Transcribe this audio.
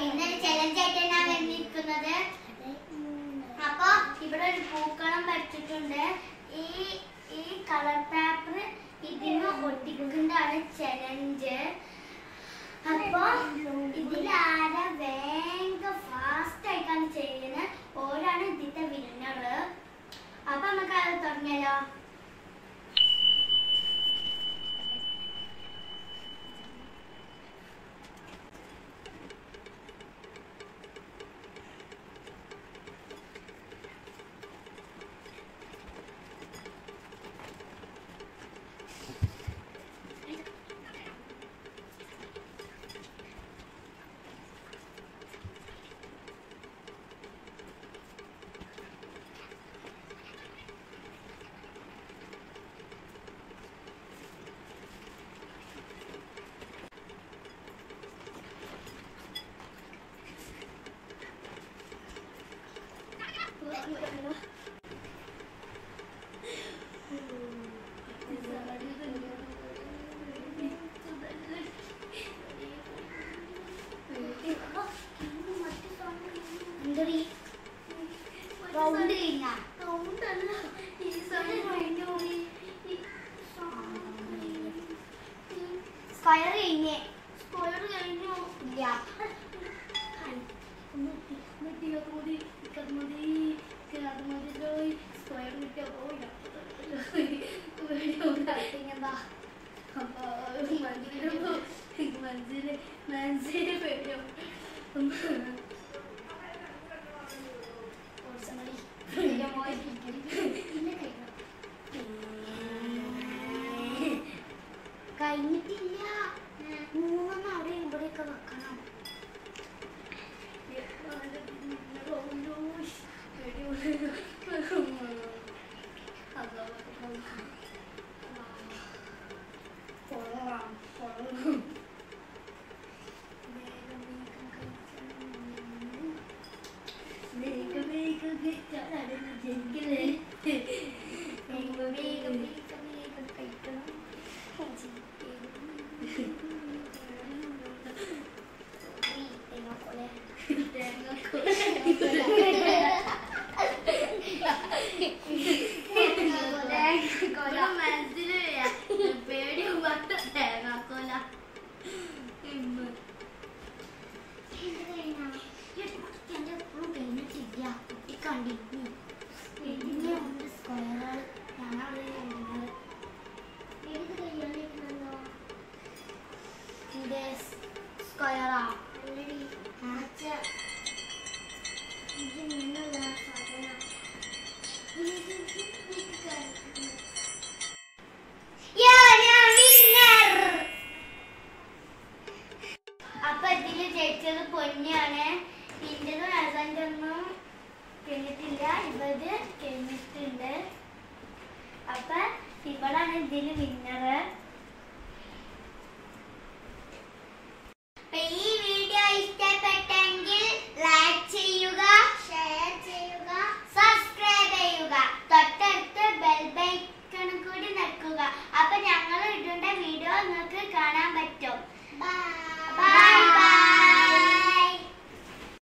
ഇന്നൊരു ചലഞ്ച് ആയിട്ട് ഞാൻ വന്നിരിക്കുന്നത് അപ്പൊ ഇവിടെ ഒരു പൂക്കളം വരച്ചിട്ടുണ്ട് ഈ ഈ കളർ പേപ്പർ ഇതിന് ഒട്ടിക്കുന്നതാണ് ചലഞ്ച് അപ്പൊ ഇതിലാര വേഗം ഫാസ്റ്റ് ആയിട്ടാണ് ചെയ്യുന്നത് ഓരാണ് ഇതിന്റെ വിന്നറ് അപ്പൊ നമുക്ക് അത് തുടങ്ങിയാലോ എന്തടി റൗണ്ട് കഴിഞ്ഞ റൗണ്ട് അല്ല ഈ സ്ക്വയർ കഴിഞ്ഞേ സ്ക്വയർ കഴിഞ്ഞു ഇല്ല കഴിഞ്ഞിട്ടില്ല മൂന്നെണ്ണം അവിടെ ഇവിടെയൊക്കെ വെക്കണം വേഗം വേഗം വേഗം വേഗം കഴിക്കണം ഈ തേങ്ങാക്കൊല. തേങ്ങാക്കൊല. എന്ത് കഴിഞ്ഞാ? ഈ കുട്ടിന്റെ എപ്പഴും കഴിഞ്ഞിട്ടില്ല. കുട്ടി കണ്ടിരുന്നു. ഇതിന് ഉണ്ട് സ്ക്വയറുകൾ. ഞാനവിടെ എഴുതുന്നത്. ഏത് കയ്യാണിരിക്കുന്നോ? ഇത് സ്ക്വയറാ. ആച്ച. ഇത് നിന്നുള്ള സാധനം. യാ, ഞാൻ winner. അപ്പൊ ഇതില് ജയിച്ചത് പൊന്നിയാണ് ഇന്റത് ഹസന്റെ ഒന്നും കഴിഞ്ഞിട്ടില്ല ഇവത് കഴിഞ്ഞിട്ടുണ്ട് അപ്പൊ ഇവളാണ് ഇതില് വിന്നറ് ഈ വീഡിയോ ഇഷ്ടപ്പെട്ടെങ്കിൽ ലൈക്ക് ചെയ്യുക ഷെയർ ചെയ്യുക സബ്സ്ക്രൈബ് ചെയ്യുക തൊട്ടടുത്ത് ബെൽ ബൈക്കൺ കൂടി നിൽക്കുക അപ്പൊ ഞങ്ങൾ ഇടുന്ന വീഡിയോ നിങ്ങൾക്ക് കാണാൻ പറ്റും